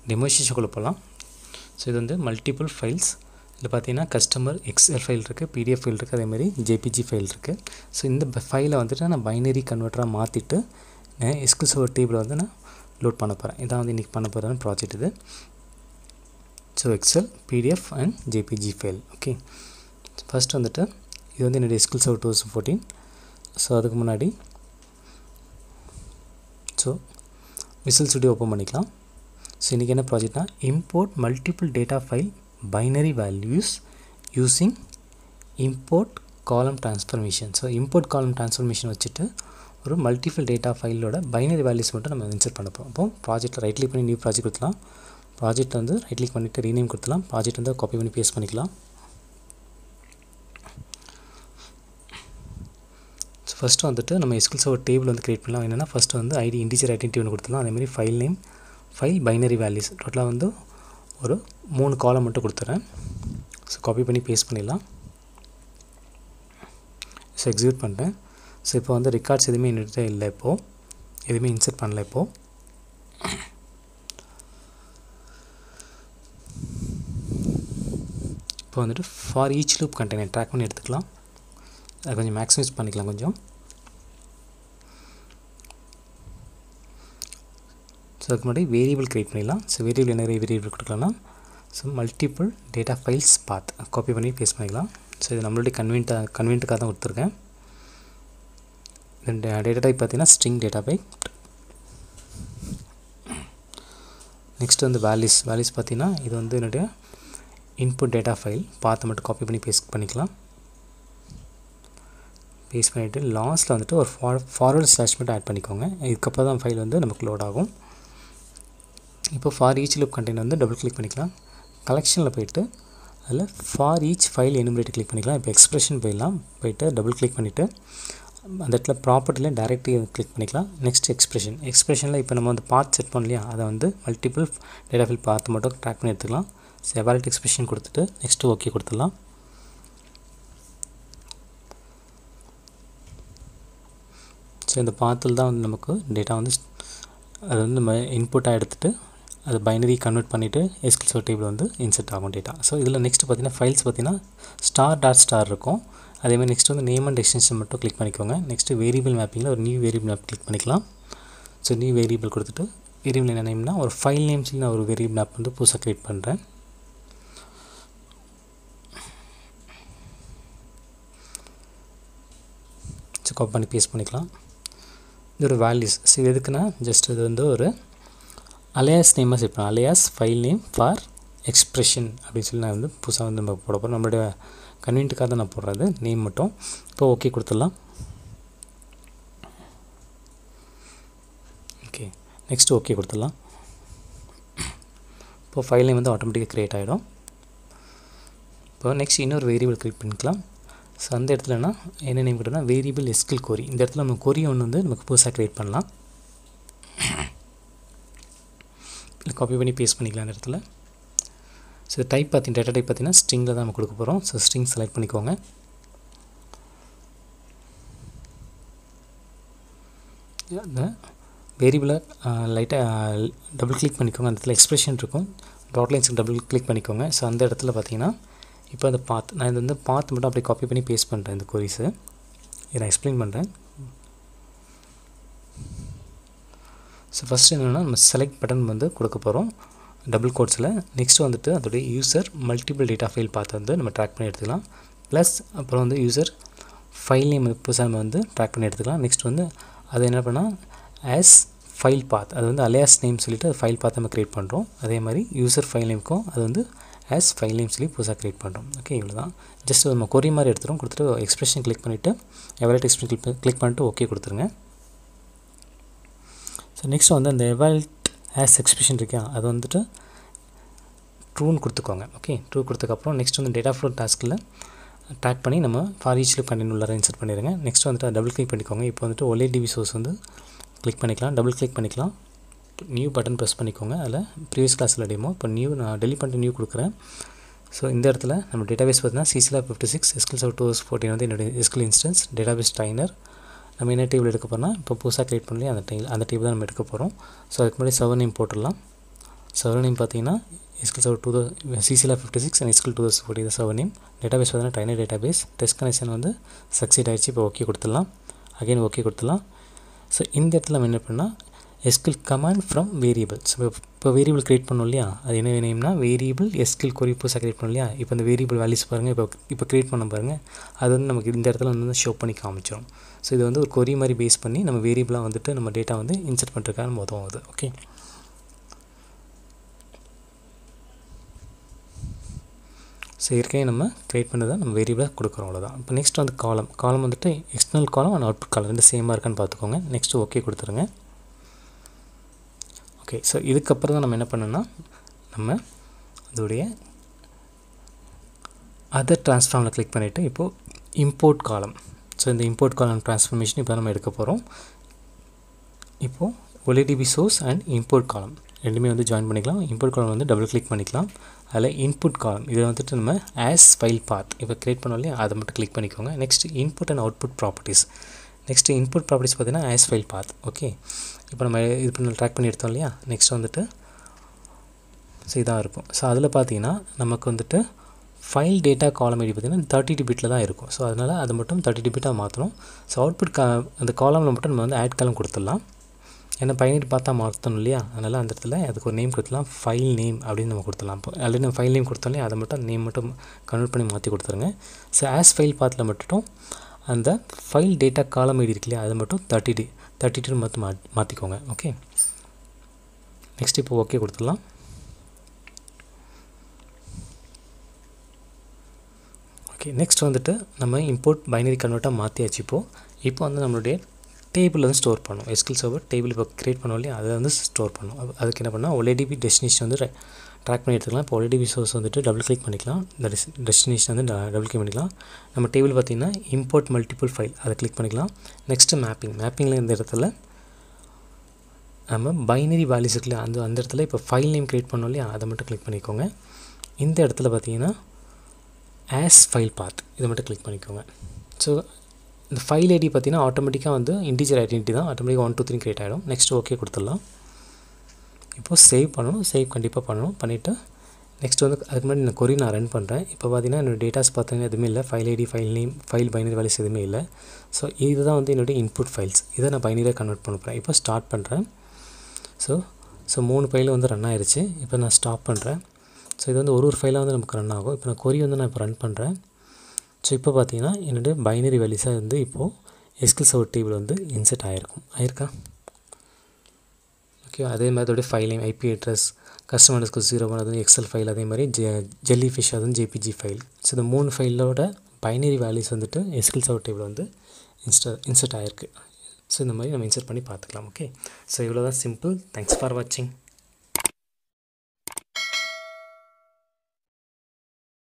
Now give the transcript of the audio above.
டெமோஸ்ட்ரேஷனுக்குள்ளே போகலாம் ஸோ இது வந்து மல்டிபிள் ஃபைல்ஸ் இதில் பார்த்தீங்கன்னா கஸ்டமர் எக்ஸ்எல் ஃபைல் இருக்குது பிடிஎஃப் ஃபைல் இருக்குது அதேமாதிரி ஜேபிஜி ஃபைல் இருக்குது ஸோ இந்த ஃபைலை வந்துட்டு நான் பைனரி கன்வெர்ட்டராக மாற்றிட்டு எஸ்கிள் சர்வர் டேபிள் வந்து நான் லோட் பண்ண போகிறேன் இதான் வந்து இன்றைக்கி பண்ண போகிறேன் ப்ராஜெக்ட் இது so excel PDF and JPG file okay first வந்துட்டு இது வந்து என்னுடைய SQL server two thousand fourteen so அதுக்கு முன்னாடி ஸோ விசில் ஸ்டுடியோ ஓப்பன் பண்ணிக்கலாம் ஸோ இன்றைக்கி என்ன ப்ராஜெக்ட்னா import multiple data file binary values using import column transformation so import column transformation வச்சுட்டு ஒரு மல்டிபிள் டேட்டா ஃபைலோட பைனரி வேல்யூஸ் மட்டும் நம்ம இன்சர்ட் பண்ண போகிறோம் அப்போ ப்ராஜெக்ட்டில் ரைட் கிளிக் பண்ணி நியூ ப்ராஜெக்ட் கொடுத்துலாம் ப்ராஜெக்ட் வந்து ரைட் கிளிக் பண்ணிவிட்டு ரீநேம் கொடுத்துலாம் ப்ராஜெக்ட் வந்து காப்பி பண்ணி பேஸ்ட் பண்ணிக்கலாம் ஸோ ஃபஸ்ட்டு வந்துட்டு நம்ம எஸ்கில் சர்வர் டேபிள் வந்து க்ரியேட் பண்ணலாம் என்னென்னா ஃபஸ்ட்டு வந்து ஐடி இண்டிஜர் ஐடென்டி ஒன்று கொடுத்துலாம் அதேமாதிரி file name file binary values டோட்டலாக வந்து ஒரு மூணு காலம் மட்டும் கொடுத்துட்றேன் ஸோ காப்பி பண்ணி பேஸ்ட் பண்ணிடலாம் ஸோ எக்ஸிக்யூட் பண்ணிட்டேன் ஸோ இப்போ வந்து ரெக்கார்ட்ஸ் எதுவுமே என்கிட்ட இல்லை இப்போது எதுவுமே இன்சர்ட் பண்ணல இப்போது இப்போ வந்துட்டு for each loop container drag பண்ணி எடுத்துக்கலாம் அது கொஞ்சம் மேக்ஸிமைஸ் பண்ணிக்கலாம் கொஞ்சம் ஸோ அதுக்கு முன்னாடி வேரியபிள் க்ரியேட் பண்ணிடலாம் ஸோ வேரியபிள் என்ன வேரியபிள் கொடுக்கலாம்னா so multiple data files path copy பண்ணி பேஸ்ட் பண்ணிக்கலாம் ஸோ இது நம்மளுடைய கன்வென்ட்டாக கன்வென்ட்டுக்காக தான் கொடுத்துருக்கேன் இந்த டேட்டா டைப் பார்த்தீங்கன்னா ஸ்ட்ரிங் டேட்டா டைப் நெக்ஸ்ட் வந்து வேல்யூஸ் வேல்யூஸ் பார்த்தீங்கன்னா இது வந்து என்னுடைய இன்புட் டேட்டா ஃபைல் பார்த்து மட்டும் காப்பி பண்ணி பேஸ்ட் பண்ணிக்கலாம் பேஸ்ட் பண்ணிவிட்டு லாஸ்ட்டில் வந்துட்டு ஒரு ஃபார் ஃபார்வர்ட் ஸ்லாஷ் மட்டும் ஆட் பண்ணிக்கோங்க இதுக்கப்புறம் தான் ஃபைல் வந்து நமக்கு லோட் ஆகும் இப்போ ஃபார் ஈச் லூப் கண்டெய்னர் வந்து டபுள் கிளிக் பண்ணிக்கலாம் கலெக்ஷனில் போயிட்டு அதில் for each file enumerate click பண்ணிக்கலாம் இப்போ எக்ஸ்பிரஷன் போயிடலாம் போயிட்டு டபுள் கிளிக் பண்ணிவிட்டு அந்த இடத்துல ப்ராப்பர்ட்டியில் டேரெக்ட்லி கிளிக் பண்ணிக்கலாம் நெக்ஸ்ட் எக்ஸ்பிரஷன் எக்ஸ்பிரஷனில் இப்போ நம்ம வந்து பார்ட் செட் பண்ணோம் இல்லையா அதை வந்து மல்டிபிள் டேட்டா ஃபைல் பார்த்து மட்டும் ட்ராக் பண்ணி எடுத்துக்கலாம் செவாலிட் எக்ஸ்பிரஷன் கொடுத்துட்டு நெக்ஸ்ட்டு ஓகே கொடுத்துடலாம் ஸோ இந்த பாத்தில் தான் வந்து நமக்கு டேட்டா வந்து அது வந்து நம்ம இன்புட்டாக எடுத்துகிட்டு அது பைனரி கன்வெர்ட் பண்ணிவிட்டு எஸ்கில் சோ டேபிள் வந்து இன்செர்ட் ஆகும் டேட்டா ஸோ இதில் நெக்ஸ்ட் பார்த்தீங்கன்னா ஃபைல்ஸ் பார்த்தீங்கன்னா ஸ்டார் டாட் ஸ்டார் இருக்கும் அதேமாதிரி நெக்ஸ்ட் வந்து நேம் அண்ட் எக்ஸ்டென்ஷன் மட்டும் கிளிக் பண்ணிக்கோங்க நெக்ஸ்ட்டு வேரியபிள் மேப்பிங்கில் ஒரு நியூ வேரியபிள் மேப் கிளிக் பண்ணிக்கலாம் ஸோ நியூ வேரியபிள் கொடுத்துட்டு வேரியபிள் என்ன நேம்னா ஒரு ஃபைல் நேம் சொல்லி நான் ஒரு வேரியபிள் மேப் வந்து புதுசாக க்ரியேட் பண்ணுறேன் ஸோ காப்பி பண்ணி பேஸ்ட் பண்ணிக்கலாம் இது ஒரு வேல்யூஸ் ஸோ இது எதுக்குன்னா ஜஸ்ட் இது வந்து ஒரு அலையாஸ் நேமாக செட் பண்ணலாம் alias file name for expression அப்படின்னு சொல்லி நான் வந்து புதுசாக வந்து நம்ம போட போகிறோம் நம்மளுடைய கன்வீனியன்ட்டுக்காக தான் நான் போடுறது நேம் மட்டும் இப்போ ஓகே கொடுத்துடலாம் ஓகே நெக்ஸ்ட்டு ஓகே கொடுத்துடலாம் இப்போ ஃபைல் நேம் வந்து ஆட்டோமேட்டிக்காக க்ரியேட் ஆகிடும் இப்போ நெக்ஸ்ட் இன்னொரு வேரியபிள் க்ரியேட் பண்ணிக்கலாம் ஸோ அந்த இடத்துலனா என்ன நேம் கொடுத்தா வேரியபிள் எஸ்கில் கோரி இந்த இடத்துல நம்ம கொரி ஒன்று வந்து நமக்கு புதுசாக க்ரியேட் பண்ணலாம் இல்லை காப்பி பண்ணி பேஸ்ட் பண்ணிக்கலாம் அந்த இடத்துல ஸோ டைப் பார்த்தீங்க டேட்டா டைப் பார்த்தீங்கன்னா ஸ்ட்ரிங்கில் தான் நம்ம கொடுக்க போகிறோம் ஸோ ஸ்ட்ரிங் செலக்ட் பண்ணிக்கோங்க இந்த வேரியபிளை லைட்டாக டபுள் கிளிக் பண்ணிக்கோங்க அந்த இடத்துல எக்ஸ்ப்ரெஷன் இருக்கும் டாட் லைன்ஸுக்கு டபுள் கிளிக் பண்ணிக்கோங்க ஸோ அந்த இடத்துல பார்த்தீங்கன்னா இப்போ அந்த பாத் நான் இது வந்து பாத் மட்டும் அப்படியே காப்பி பண்ணி பேஸ்ட் பண்ணுறேன் இந்த கொரிஸு இதை நான் எக்ஸ்பிளைன் பண்ணுறேன் ஸோ ஃபஸ்ட்டு என்னென்னா நம்ம செலக்ட் பட்டன் வந்து கொடுக்க போகிறோம் டபுள் கோட்ஸில் நெக்ஸ்ட்டு வந்துட்டு அதோடைய யூசர் மல்டிபிள் டேட்டா ஃபைல் பார்த்து வந்து நம்ம ட்ராக் பண்ணி எடுத்துக்கலாம் ப்ளஸ் அப்புறம் வந்து யூசர் ஃபைல் நேம் புதுசாக நம்ம வந்து ட்ராக் பண்ணி எடுத்துக்கலாம் நெக்ஸ்ட் வந்து அது என்ன பண்ணால் ஆஸ் ஃபைல் பாத் அது வந்து அலையாஸ் நேம் சொல்லிவிட்டு அது ஃபைல் பார்த்து நம்ம க்ரியேட் பண்ணுறோம் அதே மாதிரி யூசர் ஃபைல் நேம்க்கும் அது வந்து ஆஸ் ஃபைல் நேம் சொல்லி புதுசாக க்ரியேட் பண்ணுறோம் ஓகே இவ்வளோ தான் ஜஸ்ட் நம்ம கொரி மாதிரி எடுத்துகிறோம் கொடுத்துட்டு எக்ஸ்பிரஷன் கிளிக் பண்ணிவிட்டு எவரேட் எக்ஸ்பிரஷன் கிளிக் கிளிக் பண்ணிட்டு ஓகே கொடுத்துருங்க ஸோ நெக்ஸ்ட் வந்து அந்த எவால்ட் ஆஸ் எக்ஸ்பிரஷன் இருக்கா அது வந்துட்டு ட்ரூன்னு கொடுத்துக்கோங்க ஓகே ட்ரூ கொடுத்ததுக்கப்புறம் நெக்ஸ்ட் வந்து டேட்டா ஃப்ளோ டாஸ்கில் ட்ராக் பண்ணி நம்ம ஃபார் ஈச் லிப் கண்டினியூ உள்ளார இன்சர்ட் பண்ணிடுங்க நெக்ஸ்ட் வந்துட்டு டபுள் கிளிக் பண்ணிக்கோங்க இப்போ வந்துட்டு ஒலே டிவி சோர்ஸ் வந்து கிளிக் பண்ணிக்கலாம் டபுள் கிளிக் பண்ணிக்கலாம் நியூ பட்டன் ப்ரெஸ் பண்ணிக்கோங்க அதில் ப்ரீவியஸ் கிளாஸில் டெமோ இப்போ நியூ நான் டெலிட் பண்ணிட்டு நியூ கொடுக்குறேன் ஸோ இந்த இடத்துல நம்ம டேட்டாபேஸ் பார்த்தீங்கன்னா சிசிலா fifty six SQL seven two fourteen வந்து என்னுடைய எஸ்கில் இன்ஸ்டன்ஸ் டேட்டாபேஸ் ட்ரைனர் நம்ம என்ன டேபிள் எடுக்க போகிறோம்னா இப்போ புதுசாக க்ரியேட் பண்ணி அந்த டேபிள் அந்த டேபிள் தான் நம்ம எடுக்க போகிறோம் ஸோ அதுக்கு முன்னாடி சர்வர் நேம் போட்டுடலாம் சர்வர் நேம் பார்த்தீங்கன்னா எஸ்கில் சர்வர் டூ சிசியில் fifty six and SQL two thousand forty server name database பார்த்தீங்கன்னா ட்ரைனர் டேட்டாபேஸ் டெஸ்ட் கனெக்ஷன் வந்து சக்சீட் ஆகிடுச்சு இப்போ ஓகே கொடுத்துடலாம் அகைன் ஓகே கொடுத்துடலாம் ஸோ இந்த இடத்துல நம்ம என்ன பண்ணால் எஸ்கில் கமாண்ட் ஃப்ரம் வேரியபிள்ஸ் இப்போ இப்போ வேரியபிள் க்ரியேட் பண்ணோம் இல்லையா அது என்ன நேம்னா வேரியபிள் எஸ்கில் கொரி புதுசாக க்ரியேட் பண்ணோம் இல்லையா இப்போ இந்த வேரியபிள் வேல்யூஸ் பாருங்கள் இப்போ இப்போ க்ரியேட் பண்ண பாருங்கள் அது வந்து நமக்கு இந்த இடத்துல வந்து ஷோ பண்ணி காமிச்சிடும் ஸோ இது வந்து ஒரு கொரி மாதிரி பேஸ் பண்ணி நம்ம வேரியபிளாக வந்துட்டு நம்ம டேட்டா வந்து இன்சர்ட் பண்ணுறதுக்கான மொதல் அது ஓகே ஸோ ஏற்கனவே நம்ம க்ரியேட் பண்ணதை நம்ம வேரியபிளாக கொடுக்குறோம் அவ்வளோதான் இப்போ நெக்ஸ்ட் வந்து காலம் காலம் வந்துட்டு எக்ஸ்டர்னல் காலம் அண்ட் அவுட்புட் காலம் ரெண்டு சேமாக இருக்கான்னு பார்த்துக்கோங்க நெக்ஸ்ட்டு ஓகே கொடுத்துருங்க ஓகே ஸோ இதுக்கப்புறம் தான் நம்ம என்ன பண்ணோன்னா நம்ம அதோடைய அதர் ட்ரான்ஸ்ஃபார்மில் கிளிக் பண்ணிவிட்டு இப்போது இம்போர்ட் காலம் ஸோ இந்த இம்போர்ட் காலம் ட்ரான்ஸ்ஃபர்மேஷன் இப்போ நம்ம எடுக்க போகிறோம் இப்போது ஒலிடிபி சோர்ஸ் அண்ட் இம்போர்ட் காலம் ரெண்டுமே வந்து ஜாயின் பண்ணிக்கலாம் இம்போர்ட் காலம் வந்து டபுள் கிளிக் பண்ணிக்கலாம் அதில் இன்புட் காலம் இதில் வந்துட்டு நம்ம ஆஸ் ஃபைல் பாத் இப்போ க்ரியேட் பண்ணோம் இல்லையா அதை மட்டும் கிளிக் பண்ணிக்கோங்க next input and output properties next input properties பார்த்தீங்கன்னா ஆஸ் ஃபைல் பாத் ஓகே இப்போ நம்ம இது பண்ணி ட்ராக் பண்ணி எடுத்தோம் இல்லையா நெக்ஸ்ட் வந்துட்டு ஸோ இதாக இருக்கும் ஸோ அதில் பார்த்தீங்கன்னா நமக்கு வந்துட்டு ஃபைல் டேட்டா காலம் ஐடி பார்த்திங்கன்னா தேர்ட்டி டி பிட்டில் தான் இருக்கும் ஸோ அதனால் அதை மட்டும் தேர்ட்டி டி பிட்டாக மாற்றணும் ஸோ அவுட்புட் கா அந்த காலமில் மட்டும் நம்ம வந்து ஆட் காலம் கொடுத்துடலாம் ஏன்னா பயணிட்டு பார்த்தா மாற்றணும் இல்லையா அதனால் அந்த இடத்துல அதுக்கு ஒரு நேம் கொடுத்துலாம் ஃபைல் நேம் அப்படின்னு நம்ம கொடுத்துடலாம் இப்போ ஆல்ரெடி நம்ம ஃபைல் நேம் கொடுத்தோம் இல்லையா அதை மட்டும் நேம் மட்டும் கன்வெர்ட் பண்ணி மாற்றி கொடுத்துருங்க ஸோ ஆஸ் ஃபைல் பாத்தில் மட்டும் அந்த ஃபைல் டேட்டா காலம் ஐடி இருக்கு இல்லையா அதை மட்டும் தேர்ட்டி டி தேர்ட்டி டூ மட்டும் மா மாற்றிக்கோங்க ஓகே நெக்ஸ்ட் இப்போ ஓகே கொடுத்துடலாம் ஓகே நெக்ஸ்ட் வந்துட்டு நம்ம இம்போர்ட் பைனரி கன்வெர்ட்டாக மாற்றியாச்சு இப்போது இப்போ வந்து நம்மளுடைய டேபிள் வந்து ஸ்டோர் பண்ணும் எஸ்கில் சர்வர் டேபிள் இப்போ க்ரியேட் பண்ணோம் இல்லையா அதை வந்து ஸ்டோர் பண்ணும் அதுக்கு என்ன பண்ணால் ஒலேடிபி டெஸ்டினேஷன் வந்து ட்ராக் பண்ணி எடுத்துக்கலாம் இப்போ ஒலேடிபி சோர்ஸ் வந்துட்டு டபுள் கிளிக் பண்ணிக்கலாம் இந்த டெஸ்டினேஷன் வந்து டபுள் கிளிக் பண்ணிக்கலாம் நம்ம டேபிள் பார்த்திங்கன்னா இம்போர்ட் மல்டிபிள் ஃபைல் அதை கிளிக் பண்ணிக்கலாம் நெக்ஸ்ட்டு மேப்பிங் மேப்பிங்கில் இந்த இடத்துல நம்ம பைனரி வேல்யூஸ் இருக்குல்லையா அந்த அந்த இடத்துல இப்போ ஃபைல் நேம் க்ரியேட் பண்ணோம் இல்லையா அதை மட்டும் கிளிக் பண்ணிக்கோங்க இந்த இடத்துல பார்த்தீங்கன்னா ஆஸ் ஃபைல் பாத் இதை மட்டும் கிளிக் பண்ணிக்கோங்க ஸோ இந்த ஃபைல் ஐடி பார்த்தீங்கன்னா ஆட்டோமேட்டிக்காக வந்து இன்டிஜர் ஐடென்டி தான் ஆட்டோமேட்டிக்காக ஒன் டூ த்ரீ க்ரியேட் ஆகிடும் நெக்ஸ்ட் ஓகே கொடுத்துடலாம் இப்போது சேவ் பண்ணணும் சேவ் கண்டிப்பாக பண்ணணும் பண்ணிவிட்டு நெக்ஸ்ட் வந்து அதுக்கு முன்னாடி நான் கொரி நான் ரன் பண்ணுறேன் இப்போ பார்த்தீங்கன்னா என்னோடய டேட்டாஸ் பார்த்தீங்கன்னா எதுவுமே இல்லை file ID file name file binary values எதுவுமே இல்லை ஸோ இதுதான் வந்து என்னுடைய இன்புட் ஃபைல்ஸ் இதை நான் பைனரியாக கன்வெர்ட் பண்ண போகிறேன் இப்போ ஸ்டார்ட் பண்ணுறேன் ஸோ ஸோ மூணு ஃபைலும் வந்து ரன் ஆயிடுச்சு இப்போ நான் ஸ்டாப் பண்ணுறேன் ஸோ இது வந்து ஒரு ஒரு ஃபைலாக வந்து நமக்கு ரன் ஆகும் இப்போ நான் கொரி வந்து நான் இப்போ ரன் பண்ணுறேன் ஸோ இப்போ பார்த்தீங்கன்னா என்னுடைய பைனரி வேல்யூஸாக வந்து இப்போது எஸ்கில் சர்வர் டேபிள் வந்து இன்செர்ட் ஆகிருக்கும் ஆயிருக்கா ஓகே அதே மாதிரி அதோடைய file name IP address customer டஸ்க்கு ஜீரோ ஒன் அது எக்ஸல் ஃபைல் அதே மாதிரி ஜெ ஜெல்லி ஃபிஷ் அது ஜேபிஜி ஃபைல் ஸோ இந்த மூணு ஃபைலோட பைனரி வேல்யூஸ் வந்துட்டு எஸ்கில் சர்வர் டேபிள் வந்து இன்ஸ்டா இன்செர்ட் ஆகிருக்கு ஸோ இந்த மாதிரி நம்ம இன்சர்ட் பண்ணி பார்த்துக்கலாம் ஓகே ஸோ இவ்வளோ தான் சிம்பிள் தேங்க்ஸ் ஃபார் வாட்சிங்